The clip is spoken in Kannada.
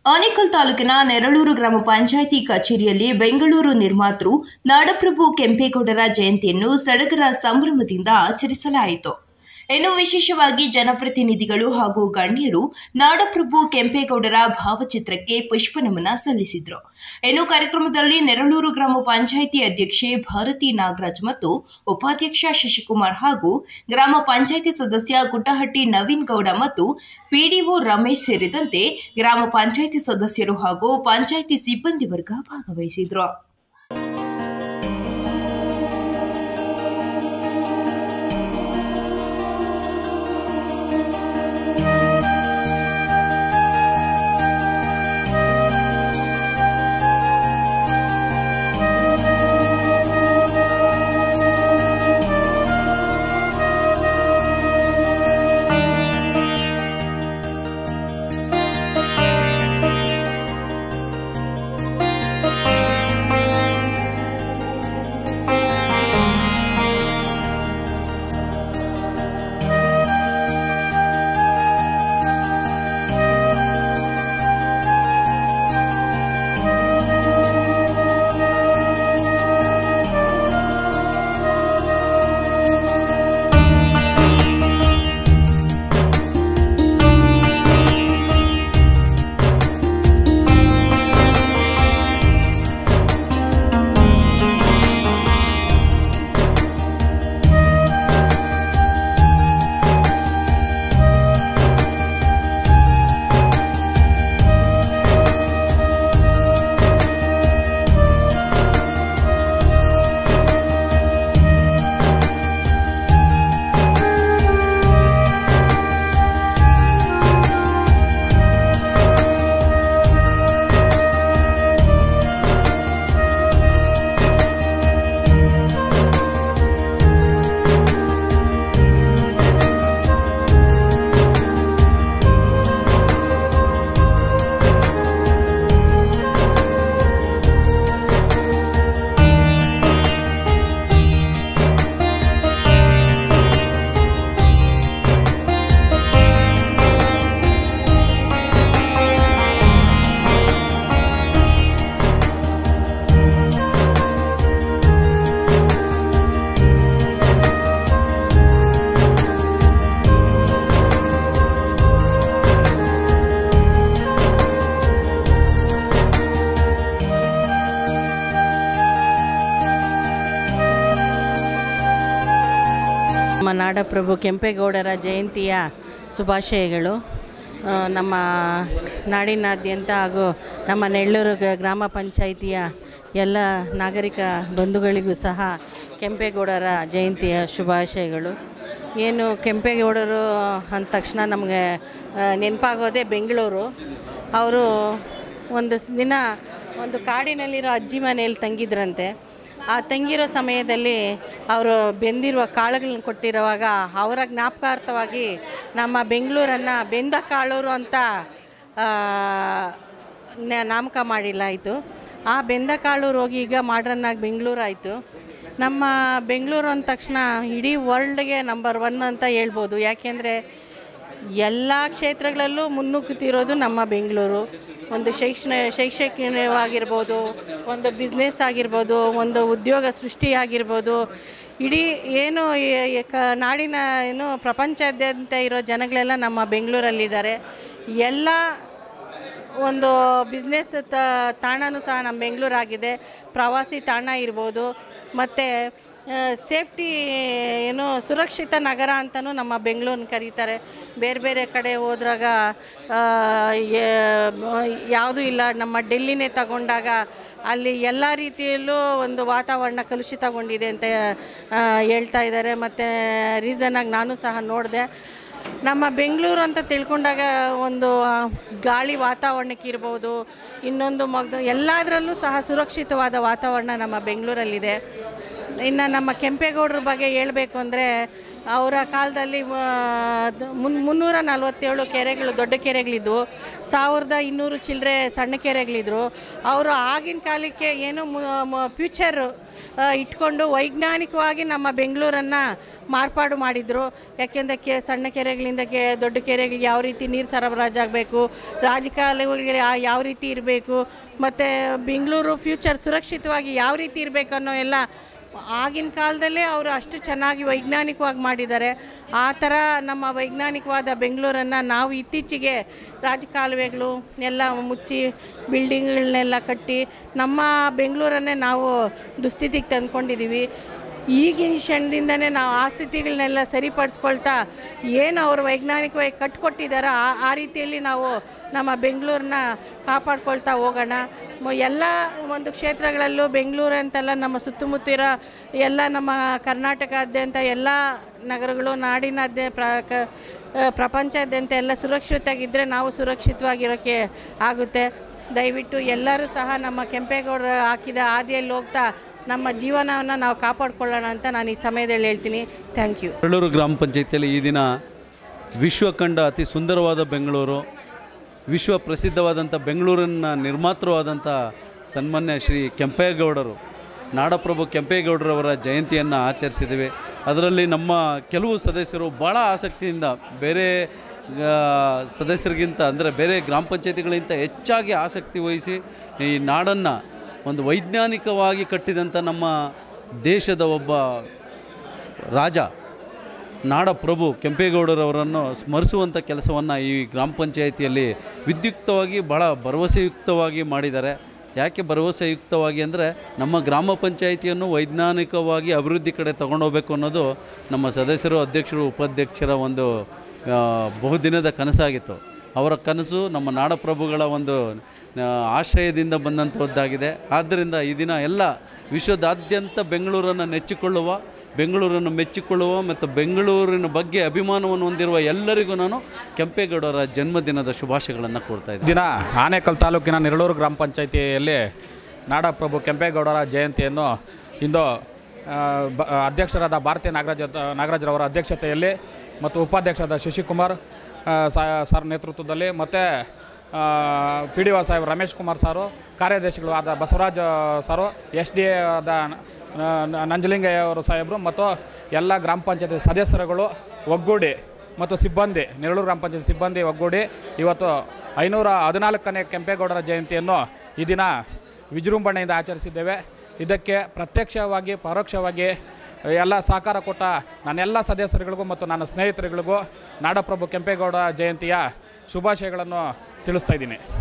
ಆನೇಕಲ್ ತಾಲೂಕಿನ ನೆರಳೂರು ಗ್ರಾಮ ಪಂಚಾಯಿತಿ ಕಚೇರಿಯಲ್ಲಿ ಬೆಂಗಳೂರು ನಿರ್ಮಾತೃ ನಾಡಪ್ರಭು ಕೆಂಪೇಗೌಡರ ಜಯಂತಿಯನ್ನು ಸಡಗರ ಸಂಭ್ರಮದಿಂದ ಆಚರಿಸಲಾಯಿತು ಇನ್ನು ವಿಶೇಷವಾಗಿ ಜನಪ್ರತಿನಿಧಿಗಳು ಹಾಗೂ ಗಣ್ಯರು ನಾಡಪ್ರಭು ಕೆಂಪೇಗೌಡರ ಭಾವಚಿತ್ರಕ್ಕೆ ಪುಷ್ಪನಮನ ಸಲ್ಲಿಸಿದರು ಇನ್ನು ಕಾರ್ಯಕ್ರಮದಲ್ಲಿ ನೆರಳೂರು ಗ್ರಾಮ ಪಂಚಾಯಿತಿ ಅಧ್ಯಕ್ಷೆ ಭಾರತಿ ನಾಗರಾಜ್ ಮತ್ತು ಉಪಾಧ್ಯಕ್ಷ ಶಶಿಕುಮಾರ್ ಹಾಗೂ ಗ್ರಾಮ ಪಂಚಾಯಿತಿ ಸದಸ್ಯ ಗುಡ್ಡಹಟ್ಟಿ ನವೀನ್ ಗೌಡ ಮತ್ತು ಪಿಡಿಒ ರಮೇಶ್ ಸೇರಿದಂತೆ ಗ್ರಾಮ ಪಂಚಾಯಿತಿ ಸದಸ್ಯರು ಹಾಗೂ ಪಂಚಾಯಿತಿ ಸಿಬ್ಬಂದಿ ವರ್ಗ ಭಾಗವಹಿಸಿದ್ರು ನಮ್ಮ ನಾಡಪ್ರಭು ಕೆಂಪೇಗೌಡರ ಜಯಂತಿಯ ಶುಭಾಶಯಗಳು ಆ, ನಮ್ಮ ನಾಡಿನಾದ್ಯಂತ ಹಾಗೂ ನಮ್ಮ ನೆಳ್ಳೂರು ಗ- ಗ್ರಾಮ ಪಂಚಾಯಿತಿಯ ಎಲ್ಲ ನಾಗರಿಕ ಬಂಧುಗಳಿಗೂ ಸಹ ಕೆಂಪೇಗೌಡರ ಜಯಂತಿಯ ಶುಭಾಶಯಗಳು ಏನು ಕೆಂಪೇಗೌಡರು ಅಂದ ತಕ್ಷಣ ನಮಗೆ ನೆನಪಾಗೋದೇ ಬೆಂಗಳೂರು ಅವರು ಒಂದು ಸ್- ದಿನ ಒಂದು ಕಾಡಿನಲ್ಲಿರೋ ಅಜ್ಜಿ ಮನೆಯಲ್ಲಿ ತಂಗಿದ್ರಂತೆ ಆ ತಂಗಿರೋ ಸಮಯದಲ್ಲಿ ಅವರು ಬೆಂದಿರುವ ಕಾಳುಗಳನ್ನ ಕೊಟ್ಟಿರುವಾಗ ಅವರ ಜ್ಞಾಪಕಾರ್ಥವಾಗಿ ನಮ್ಮ ಬೆಂಗಳೂರನ್ನು ಬೆಂದ ಕಾಳೂರು ಅಂತ ಆ, ನ- ನಾಮಕ ಮಾಡಿಲ್ಲಾಯಿತು ಆ ಬೆಂದ ಕಾಳೂರು ಹೋಗಿ ಈಗ ಮಾಡ್ರನ್ನಾಗಿ ಬೆಂಗಳೂರು ಆಯಿತು ನಮ್ಮ ಬೆಂಗಳೂರು ಅಂದ ತಕ್ಷಣ ಇಡೀ ವರ್ಲ್ಡ್ಗೆ ನಂಬರ್ ಒನ್ ಅಂತ ಹೇಳ್ಬೋದು ಯಾಕೆಂದರೆ ಎಲ್ಲ ಕ್ಷೇತ್ರಗಳಲ್ಲೂ ಮುನ್ನುಗ್ಗುತ್ತಿರೋದು ನಮ್ಮ ಬೆಂಗಳೂರು ಒಂದು ಶೈಕ್ಷಣ ಶೈಕ್ಷಣಿಕವಾಗಿರ್ಬೋದು ಒಂದು ಬಿಸ್ನೆಸ್ ಆಗಿರ್ಬೋದು ಒಂದು ಉದ್ಯೋಗ ಸೃಷ್ಟಿ ಆಗಿರ್ಬೋದು ಇಡೀ ಏನು ಈ- ಈ ಕ ನಾಡಿನ ಏನು ಪ್ರಪಂಚಾದ್ಯಂತ ಇರೋ ಜನಗಳೆಲ್ಲ ನಮ್ಮ ಬೆಂಗಳೂರಲ್ಲಿದ್ದಾರೆ ಎಲ್ಲ ಒಂದು ಬಿಸ್ನೆಸ್ ತ ತಾಣನೂ ಸಹ ನಮ್ಮ ಬೆಂಗಳೂರಾಗಿದೆ ಪ್ರವಾಸಿ ತಾಣ ಇರ್ಬೋದು ಮತ್ತು ಸೇಫ್ಟಿ ಏನು ಸುರಕ್ಷಿತ ನಗರ ಅಂತಲೂ ನಮ್ಮ ಬೆಂಗಳೂರನ್ನ ಕರೀತಾರೆ ಬೇರೆ ಬೇರೆ ಕಡೆ ಹೋದ್ರಾಗ ಯಾವುದೂ ಇಲ್ಲ ನಮ್ಮ ಡೆಲ್ಲಿನೇ ತಗೊಂಡಾಗ ಅಲ್ಲಿ ಎಲ್ಲ ರೀತಿಯಲ್ಲೂ ಒಂದು ವಾತಾವರಣ ಕಲುಷಿತಗೊಂಡಿದೆ ಅಂತ ಆ, ಹೇಳ್ತಾ ಇದ್ದಾರೆ ಮತ್ತು ರೀಸನ್ನಾಗಿ ನಾನು ಸಹ ನೋಡಿದೆ ನಮ್ಮ ಬೆಂಗಳೂರು ಅಂತ ತಿಳ್ಕೊಂಡಾಗ ಒಂದು ಆ, ಗಾಳಿ ವಾತಾವರಣಕ್ಕಿರ್ಬೋದು ಇನ್ನೊಂದು ಮಗ್ದು ಎಲ್ಲದರಲ್ಲೂ ಸಹ ಸುರಕ್ಷಿತವಾದ ವಾತಾವರಣ ನಮ್ಮ ಬೆಂಗಳೂರಲ್ಲಿದೆ ಇನ್ನು ನಮ್ಮ ಕೆಂಪೇಗೌಡರ ಬಗ್ಗೆ ಹೇಳಬೇಕು ಅಂದರೆ ಅವರ ಕಾಲದಲ್ಲಿ ಆ, ದ- ಮುನ್ ಮುನ್ನೂರ ನಲ್ವತ್ತೇಳು ಕೆರೆಗಳು ದೊಡ್ಡ ಕೆರೆಗಳಿದ್ವು ಸಾವಿರದ ಇನ್ನೂರು ಚಿಲ್ಲರೆ ಸಣ್ಣ ಕೆರೆಗಳಿದ್ರು ಅವರು ಆಗಿನ ಕಾಲಕ್ಕೆ ಏನೋ ಫ್ಯೂಚರ್ ಇಟ್ಕೊಂಡು ವೈಜ್ಞಾನಿಕವಾಗಿ ನಮ್ಮ ಬೆಂಗಳೂರನ್ನು ಮಾರ್ಪಾಡು ಮಾಡಿದರು ಯಾಕೆಂದರೆ ಕೆ ಸಣ್ಣ ಕೆರೆಗಳಿಂದ ಕೆ ದೊಡ್ಡ ಕೆರೆಗಳಿಗೆ ಯಾವ ರೀತಿ ನೀರು ಸರಬರಾಜಾಗಬೇಕು ರಾಜಕಾಲುವೆಗಳಿಗೆ ಯಾ- ಯಾವ ರೀತಿ ಇರಬೇಕು ಮತ್ತು ಬೆಂಗಳೂರು ಫ್ಯೂಚರ್ ಸುರಕ್ಷಿತವಾಗಿ ಯಾವ ರೀತಿ ಇರಬೇಕು ಅನ್ನೋ ಎಲ್ಲ ಆಗಿನ ಕಾಲದಲ್ಲೇ ಅವರು ಅಷ್ಟು ಚೆನ್ನಾಗಿ ವೈಜ್ಞಾನಿಕವಾಗಿ ಮಾಡಿದ್ದಾರೆ ಆ ಥರ ನಮ್ಮ ವೈಜ್ಞಾನಿಕವಾದ ಬೆಂಗಳೂರನ್ನು ನಾವು ಇತ್ತೀಚೆಗೆ ರಾಜಕಾಲುವೆಗಳು ಎಲ್ಲ ಮುಚ್ಚಿ ಬಿಲ್ಡಿಂಗ್ಗಳನ್ನೆಲ್ಲ ಕಟ್ಟಿ ನಮ್ಮ ಬೆಂಗಳೂರನ್ನೇ ನಾವು ದುಸ್ಥಿತಿಗೆ ತಂದ್ಕೊಂಡಿದ್ದೀವಿ ಈಗಿನ ಕ್ಷಣದಿಂದನೇ ನಾವು ಆ ಸ್ಥಿತಿಗಳನ್ನೆಲ್ಲ ಸರಿಪಡಿಸ್ಕೊಳ್ತಾ ಏನು ಅವರು ವೈಜ್ಞಾನಿಕವಾಗಿ ಕಟ್ಕೊಟ್ಟಿದ್ದಾರೋ ಆ ಆ ರೀತಿಯಲ್ಲಿ ನಾವು ನಮ್ಮ ಬೆಂಗಳೂರನ್ನ ಕಾಪಾಡ್ಕೊಳ್ತಾ ಹೋಗೋಣ ಮ- ಎಲ್ಲ ಒಂದು ಕ್ಷೇತ್ರಗಳಲ್ಲೂ ಬೆಂಗಳೂರು ಅಂತಲ್ಲ ನಮ್ಮ ಸುತ್ತಮುತ್ತಿರೋ ಎಲ್ಲ ನಮ್ಮ ಕರ್ನಾಟಕಾದ್ಯಂತ ಎಲ್ಲ ನಗರಗಳು ನಾಡಿನಾದ್ಯ ಪ್ರ ಕ- ಆ, ಪ್ರಪಂಚಾದ್ಯಂತ ಎಲ್ಲ ಸುರಕ್ಷಿತವಾಗಿದ್ದರೆ ನಾವು ಸುರಕ್ಷಿತವಾಗಿರೋಕ್ಕೆ ಆಗುತ್ತೆ ದಯವಿಟ್ಟು ಎಲ್ಲರೂ ಸಹ ನಮ್ಮ ಕೆಂಪೇಗೌಡರು ಹಾಕಿದ ಹಾದಿಯಲ್ಲಿ ಹೋಗ್ತಾ ನಮ್ಮ ಜೀವನವನ್ನು ನಾವು ಕಾಪಾಡ್ಕೊಳ್ಳೋಣ ಅಂತ ನಾನು ಈ ಸಮಯದಲ್ಲಿ ಹೇಳ್ತೀನಿ ಥ್ಯಾಂಕ್ ಯು ಬೆಳ್ಳೂರು ಗ್ರಾಮ ಪಂಚಾಯಿತಿಯಲ್ಲಿ ಈ ದಿನ ವಿಶ್ವ ಕಂಡ ಅತಿ ಸುಂದರವಾದ ಬೆಂಗಳೂರು ವಿಶ್ವ ಪ್ರಸಿದ್ಧವಾದಂಥ ಬೆಂಗಳೂರಿನ ನಿರ್ಮಾತೃವಾದಂಥ ಸನ್ಮಾನ್ಯ ಶ್ರೀ ಕೆಂಪೇಗೌಡರು ನಾಡಪ್ರಭು ಕೆಂಪೇಗೌಡರವರ ಜಯಂತಿಯನ್ನು ಆಚರಿಸಿದ್ದೇವೆ ಅದರಲ್ಲಿ ನಮ್ಮ ಕೆಲವು ಸದಸ್ಯರು ಭಾಳ ಆಸಕ್ತಿಯಿಂದ ಬೇರೆ ಆ, ಸದಸ್ಯರಿಗಿಂತ ಅಂದರೆ ಬೇರೆ ಗ್ರಾಮ ಪಂಚಾಯತಿಗಳಿಗಿಂತ ಹೆಚ್ಚಾಗಿ ಆಸಕ್ತಿ ವಹಿಸಿ ಈ ನಾಡನ್ನು ಒಂದು ವೈಜ್ಞಾನಿಕವಾಗಿ ಕಟ್ಟಿದಂಥ ನಮ್ಮ ದೇಶದ ಒಬ್ಬ ರಾಜ ನಾಡಪ್ರಭು ಕೆಂಪೇಗೌಡರವರನ್ನು ಸ್ಮರಿಸುವಂಥ ಕೆಲಸವನ್ನು ಈ ಗ್ರಾಮ ಪಂಚಾಯಿತಿಯಲ್ಲಿ ವಿದ್ಯುಕ್ತವಾಗಿ ಭಾಳ ಭರವಸೆಯುಕ್ತವಾಗಿ ಮಾಡಿದ್ದಾರೆ ಯಾಕೆ ಭರವಸೆಯುಕ್ತವಾಗಿ ಅಂದರೆ ನಮ್ಮ ಗ್ರಾಮ ಪಂಚಾಯಿತಿಯನ್ನು ವೈಜ್ಞಾನಿಕವಾಗಿ ಅಭಿವೃದ್ಧಿ ಕಡೆ ತಗೊಂಡೋಗ್ಬೇಕು ಅನ್ನೋದು ನಮ್ಮ ಸದಸ್ಯರು ಅಧ್ಯಕ್ಷರು ಉಪಾಧ್ಯಕ್ಷರ ಒಂದು ಆ, ಬಹುದಿನದ ಕನಸಾಗಿತ್ತು ಅವರ ಕನಸು ನಮ್ಮ ನಾಡಪ್ರಭುಗಳ ಒಂದು ಆ, ಆಶ್ರಯದಿಂದ ಬಂದಂಥದ್ದಾಗಿದೆ ಆದ್ದರಿಂದ ಈ ದಿನ ಎಲ್ಲ ವಿಶ್ವದಾದ್ಯಂತ ಬೆಂಗಳೂರನ್ನು ನೆಚ್ಚಿಕೊಳ್ಳುವ ಬೆಂಗಳೂರನ್ನು ಮೆಚ್ಚಿಕೊಳ್ಳುವ ಮತ್ತು ಬೆಂಗಳೂರಿನ ಬಗ್ಗೆ ಅಭಿಮಾನವನ್ನು ಹೊಂದಿರುವ ಎಲ್ಲರಿಗೂ ನಾನು ಕೆಂಪೇಗೌಡರ ಜನ್ಮದಿನದ ಶುಭಾಶಯಗಳನ್ನು ಕೊಡ್ತಾ ಇದ್ದೀನಿ ದಿನ ಆನೇಕಲ್ ತಾಲೂಕಿನ ನೆರಳೂರು ಗ್ರಾಮ ಪಂಚಾಯಿತಿಯಲ್ಲಿ ನಾಡಪ್ರಭು ಕೆಂಪೇಗೌಡರ ಜಯಂತಿಯನ್ನು ಇಂದು ಆ, ಬ ಅಧ್ಯಕ್ಷರಾದ ಭಾರತೀಯ ನಾಗರಾಜ ನಾಗರಾಜರವರ ಅಧ್ಯಕ್ಷತೆಯಲ್ಲಿ ಮತ್ತು ಉಪಾಧ್ಯಕ್ಷರಾದ ಶಶಿಕುಮಾರ್ ಆ, ಸಾ- ಸರ್ ನೇತೃತ್ವದಲ್ಲಿ ಮತ್ತು ಪಿ ಡಿ ಒ ಸಾಹೇಬ್ ರಮೇಶ್ ಕುಮಾರ್ ಸಾರು ಕಾರ್ಯದರ್ಶಿಗಳು ಆದ ಬಸವರಾಜ್ ಸಾರು ಎಸ್ ಡಿ ಎ ಆದ ನ- ನಂಜಲಿಂಗಯ್ಯ ಅವರು ಸಾಹೇಬರು ಮತ್ತು ಎಲ್ಲ ಗ್ರಾಮ ಪಂಚಾಯತಿ ಸದಸ್ಯರುಗಳು ಒಗ್ಗೂಡಿ ಮತ್ತು ಸಿಬ್ಬಂದಿ ನೆರಳೂರು ಗ್ರಾಮ ಪಂಚಾಯತ್ ಸಿಬ್ಬಂದಿ ಒಗ್ಗೂಡಿ ಇವತ್ತು ಐನೂರ ಹದಿನಾಲ್ಕನೇ ಕೆಂಪೇಗೌಡರ ಜಯಂತಿಯನ್ನು ಈ ದಿನ ವಿಜೃಂಭಣೆಯಿಂದ ಆಚರಿಸಿದ್ದೇವೆ ಇದಕ್ಕೆ ಪ್ರತ್ಯಕ್ಷವಾಗಿ ಪರೋಕ್ಷವಾಗಿ ಎಲ್ಲ ಸಹಕಾರ ಕೊಟ್ಟ ನನ್ನೆಲ್ಲ ಸದಸ್ಯರುಗಳಿಗೂ ಮತ್ತು ನನ್ನ ಸ್ನೇಹಿತರುಗಳಿಗೂ ನಾಡಪ್ರಭು ಕೆಂಪೇಗೌಡ ಜಯಂತಿಯ ಶುಭಾಶಯಗಳನ್ನು ತಿಳಿಸ್ತಾ ಇದ್ದೀನಿ